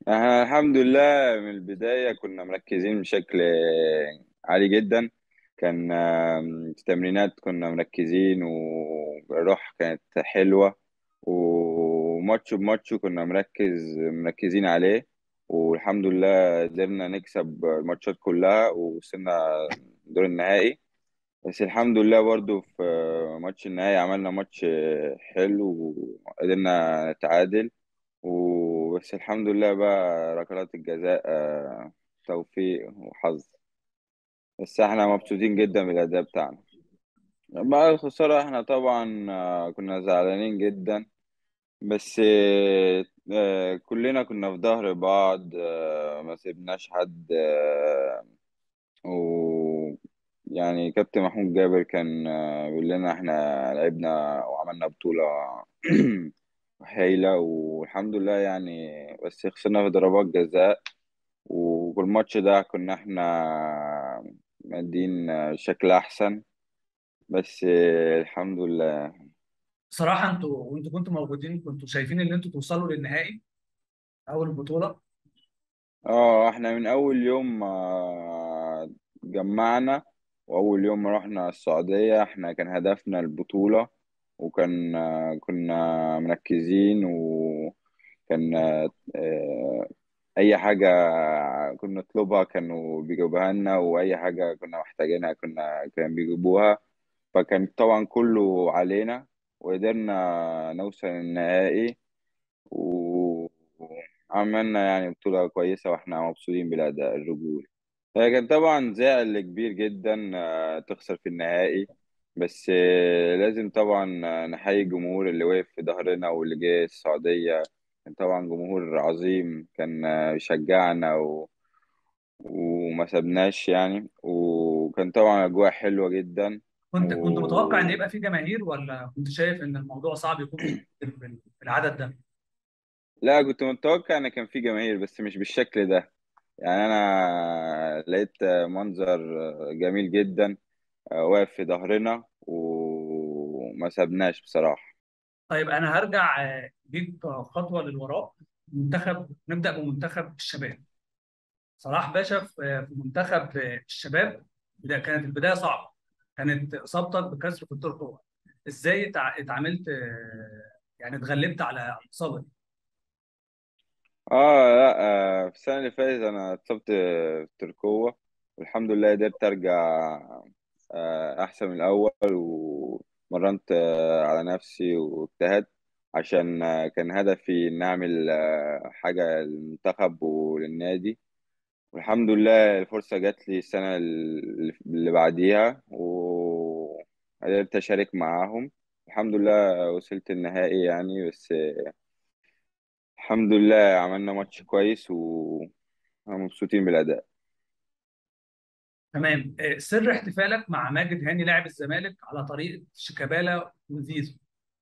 احنا الحمد لله من البداية كنا مركزين بشكل عالي جدا كان آم، في التمرينات كنا مركزين والروح كانت حلوة وماتش بماتش كنا مركز مركزين عليه والحمد لله قدرنا نكسب الماتشات كلها ووصلنا دور النهائي بس الحمد لله برضو في ماتش النهائي عملنا ماتش حلو وقدرنا نتعادل وبس الحمد لله بقى ركلات الجزاء آه، توفيق وحظ بس احنا مبسوطين جدا بالأداء بتاعنا بعد الخسارة احنا طبعا آه، كنا زعلانين جدا بس آه، آه، كلنا كنا في ظهر بعض آه، ما سيبناش حد آه، و يعني كابتن محمود جابر كان آه، بيقول لنا احنا لعبنا وعملنا بطولة هايلة والحمد لله يعني بس خسرنا في ضربات جزاء والماتش ده كنا احنا مادين شكل احسن بس الحمد لله صراحة انتوا وانتوا كنتوا موجودين كنتوا شايفين ان انتوا توصلوا للنهائي اول البطولة اه احنا من اول يوم ما جمعنا واول يوم ما رحنا السعودية احنا كان هدفنا البطولة وكان كنا مركزين وكان آه، اي حاجة كنا نطلبها كانوا بيجيبوها لنا واي حاجة كنا محتاجينها كنا كانوا بيجيبوها فكان طبعا كله علينا وقدرنا نوصل النهائي و- وعملنا يعني بطولة كويسة واحنا مبسوطين بالأداء الرجولي هي كان طبعا زعل كبير جدا آه، تخسر في النهائي بس آه، لازم طبعا آه، نحيي الجمهور اللي وقف في ظهرنا واللي جه السعودية كان طبعا جمهور عظيم كان آه، بيشجعنا و... وما سبناش يعني وكان طبعا أجواء حلوة جدا كنت كنت متوقع ان و... يبقى في جماهير ولا كنت شايف ان الموضوع صعب يكون في في العدد ده لا كنت متوقع ان كان في جماهير بس مش بالشكل ده يعني انا لقيت منظر جميل جدا واقف في ظهرنا وما سابناش بصراحة طيب انا هرجع آه، بيك خطوة للوراء منتخب نبدأ بمنتخب الشباب صلاح باشا في آه، في منتخب آه، الشباب ده كانت البداية صعبة كانت اصابتك بكسر في الترقوة ازاي تع- اتعاملت آه، يعني اتغلبت على الاصابة دي اه لا آه في السنة اللي فاتت انا اتصبت في تركوة والحمد لله قدرت ارجع آه احسن من الاول ومرنت آه على نفسي واجتهدت عشان آه كان هدفي ان اعمل آه حاجة للمنتخب وللنادي والحمد لله الفرصة جات لي السنة اللي اللي بعديها وقدرت أشارك معاهم الحمد لله وصلت النهائي يعني بس الحمد لله عملنا ماتش كويس ومبسوطين بالأداء تمام آه، سر احتفالك مع ماجد هاني لاعب الزمالك على طريقة شيكابالا وزيزو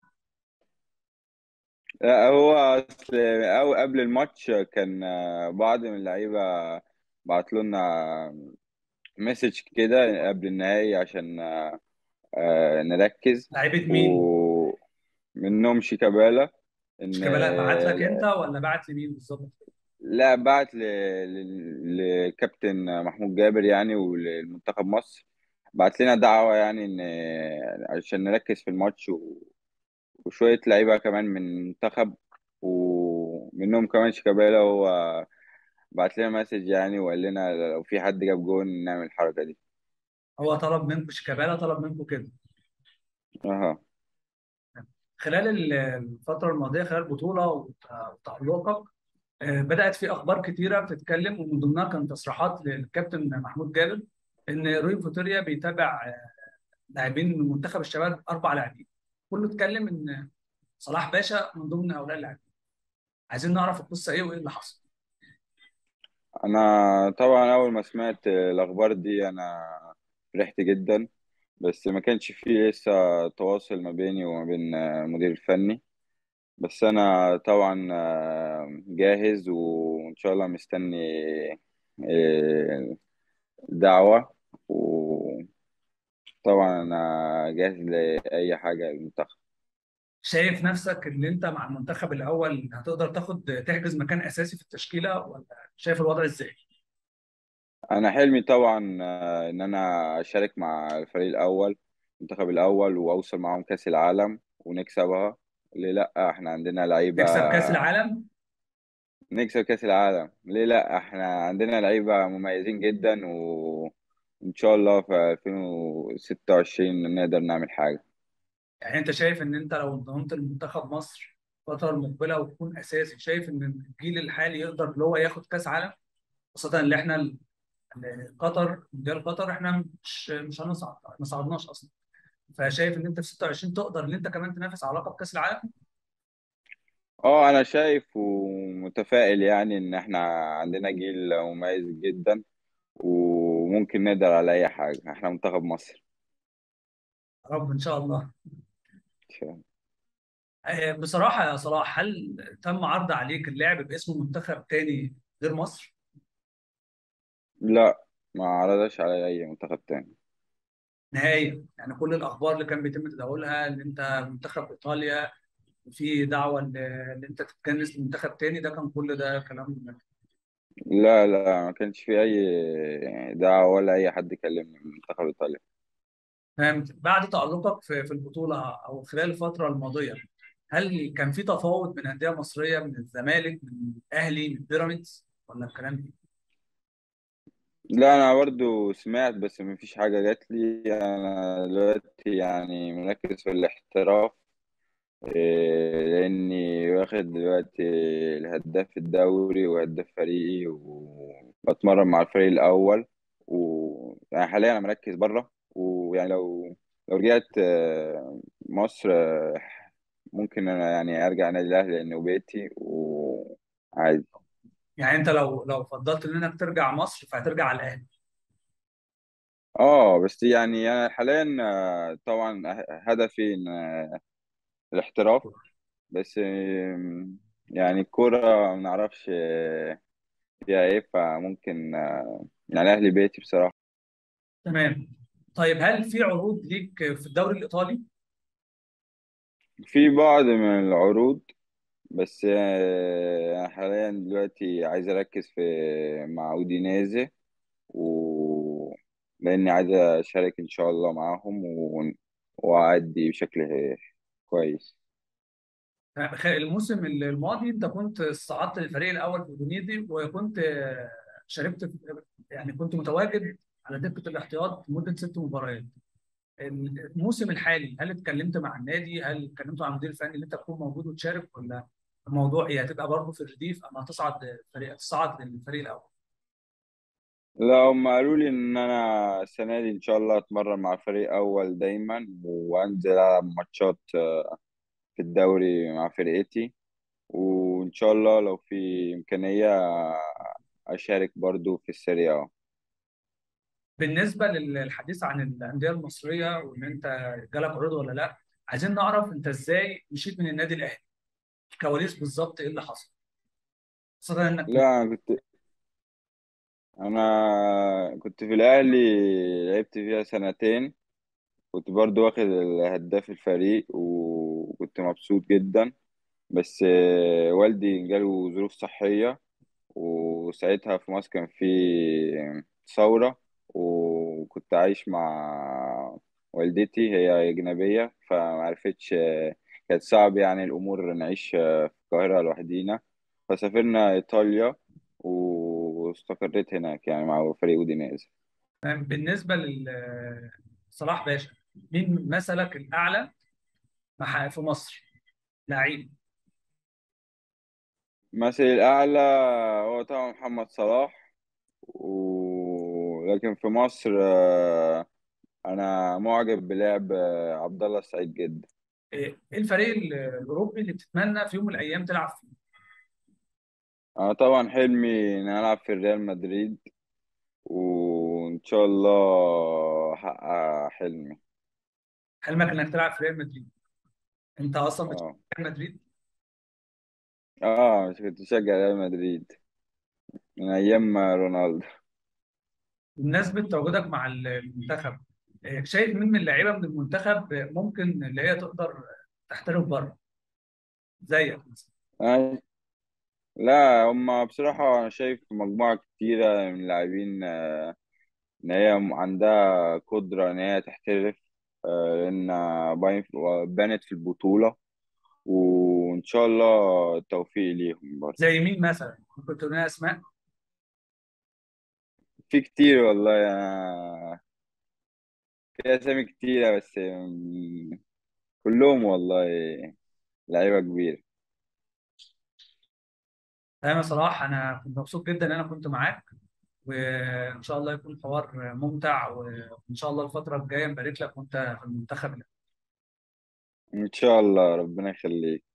لا، هو أصل أو قبل الماتش كان بعض من اللعيبة بعت لنا مسج كده قبل النهائي عشان آه، نركز لعيبة مين؟ ومنهم شيكابالا ان شيكابالا بعت لك انت ولا بعت لمين بالظبط؟ لا بعت ل... ل- لكابتن محمود جابر يعني ولمنتخب مصر بعت لنا دعوة يعني ان عشان نركز في الماتش و... وشوية لعيبة كمان من المنتخب ومنهم كمان شيكابالا هو بعت لنا مسج يعني وقال لنا لو في حد جاب جون نعمل الحركة دي هو طلب منكم شيكابالا طلب منكم كده اها خلال ال- الفترة الماضية خلال البطولة وت- وتألقك آه، بدأت في أخبار كتيرة بتتكلم ومن ضمنها كان تصريحات للكابتن محمود جابر إن روي فوتوريا بيتابع آه، لاعبين من منتخب الشباب أربع لاعبين كله اتكلم إن صلاح باشا من ضمن هؤلاء اللاعبين عايزين نعرف القصة إيه وإيه اللي حصل انا طبعا اول ما سمعت الاخبار دي انا فرحت جدا بس ما كانش فيه لسه تواصل ما بيني وما بين المدير الفني بس انا طبعا آه، جاهز وان شاء الله مستني آه، دعوة وطبعا انا جاهز لاي حاجة المنتخب شايف نفسك ان انت مع المنتخب الاول هتقدر تاخد تحجز مكان اساسي في التشكيله ولا شايف الوضع ازاي؟ انا حلمي طبعا آه، ان انا اشارك مع الفريق الاول المنتخب الاول واوصل معاهم كاس العالم ونكسبها ليه لا احنا عندنا لعيبه تكسب كاس العالم نكسب كاس العالم ليه لا احنا عندنا لعيبه مميزين جدا وان شاء الله في 2026 نقدر نعمل حاجه يعني انت شايف ان انت لو انضممت لمنتخب مصر الفتره المقبله وتكون اساسي شايف ان الجيل الحالي يقدر اللي هو ياخد كاس عالم خاصه اللي احنا ال- ال- قطر مونديال قطر احنا مش مش هنصعد ما صعدناش اصلا فشايف ان انت في 26 تقدر ان انت كمان تنافس على لقب كاس العالم اه انا شايف ومتفائل يعني ان احنا عندنا جيل مميز جدا وممكن نقدر على اي حاجه احنا منتخب مصر يا رب ان شاء الله آه، بصراحه يا صلاح هل تم عرض عليك اللعب باسم منتخب تاني غير مصر لا ما عرضش على اي منتخب تاني نهائيا يعني كل الاخبار اللي كان بيتم تداولها ان انت منتخب ايطاليا وفي دعوه ان إن انت تتكنس لمنتخب تاني ده كان كل ده كلام لا لا ما كانش في اي دعوه ولا اي حد كلمني من منتخب ايطاليا فهمت بعد تألقك في في البطوله او خلال الفتره الماضيه هل كان في تفاوض من انديه مصريه من الزمالك من الاهلي من بيراميدز ولا الكلام ده لا انا برضو سمعت بس ما فيش حاجه جات لي انا دلوقتي يعني مركز في الاحتراف إيه، لاني واخد دلوقتي الهداف الدوري وهداف فريقي وبتمرن مع الفريق الاول و يعني حاليا انا مركز بره ويعني لو لو رجعت آه، مصر آه، ممكن انا يعني ارجع نادي الاهلي لانه بيتي وعادي يعني انت لو لو فضلت انك ترجع مصر فهترجع على الاهلي اه بس يعني انا حاليا آه، طبعا هدفي إن، آه، الاحتراف بس آم، يعني الكورة ما نعرفش آه، فيها ايه فممكن آه، يعني اهلي بيتي بصراحة تمام طيب هل في عروض ليك في الدوري الايطالي في بعض من العروض بس آه، حاليا دلوقتي عايز اركز في مع اودينيزي و لاني عايز اشارك ان شاء الله معاهم و... واعدي بشكل كويس خ- الموسم الماضي انت كنت صعدت للفريق الاول في اودينيزي وكنت آه، شاركت في يعني كنت متواجد على دكه الاحتياط لمده ست مباريات الموسم الحالي هل اتكلمت مع النادي هل اتكلمت مع المدير الفني اللي انت تكون موجود وتشارك ولا الموضوع ايه هتبقى برضه في الرديف اما هتصعد فريق تصعد للفريق الاول لا هم قالوا لي ان انا السنه دي ان شاء الله اتمرن مع فريق اول دايما وانزل العب ماتشات في الدوري مع فرقتي وان شاء الله لو في امكانيه اشارك برضو في السيريا بالنسبه للحديث عن الانديه المصريه وان انت جالك عروض ولا لا عايزين نعرف انت ازاي مشيت من النادي الاهلي الكواليس بالظبط ايه اللي حصل خاصه انك لا انا كنت انا كنت في الاهلي لعبت فيها سنتين كنت برضو واخد هداف الفريق وكنت مبسوط جدا بس آه، والدي جاله ظروف صحيه وساعتها في مصر كان في ثورة وكنت عايش مع والدتي هي أجنبية فمعرفتش كانت صعب يعني الأمور نعيش في القاهرة لوحدينا فسافرنا إيطاليا واستقريت هناك يعني مع فريق أودينيز بالنسبه لصلاح باشا مين مثلك الاعلى مع- في مصر لعيب مثلي الأعلى هو طبعا محمد صلاح و... لكن في مصر آه، أنا معجب بلعب آه، عبد الله السعيد جدا ايه إيه الفريق ال- الاوروبي اللي بتتمنى في يوم من الايام تلعب فيه أنا طبعا حلمي إن أنا ألعب في ريال مدريد وإن شاء الله أحقق حلمي حلمك انك تلعب في ريال مدريد انت اصلا بتشجع اه ريال مدريد اه مش كنت بشجع ريال مدريد من أيام رونالدو بمناسبه تواجدك مع المنتخب إيه، شايف مين من اللعيبه من المنتخب ممكن اللي هي تقدر تحترف بره زيك مثلا آه، لا هم بصراحة أنا شايف مجموعة كتيرة من اللاعبين آه، إن هي عندها قدرة إن هي تحترف آه، لأن باين- بانت في البطولة وإن شاء الله التوفيق ليهم برضه زي مين مثلا ممكن تقول لنا اسماء في كتير والله أنا في أسامي كتيرة بس مم، كلهم والله لعيبة كبيرة انا صراحه انا كنت مبسوط جدا ان انا كنت معاك وان شاء الله يكون حوار ممتع وان شاء الله الفتره الجايه نبارك لك وانت في المنتخب إن شاء الله ربنا يخليك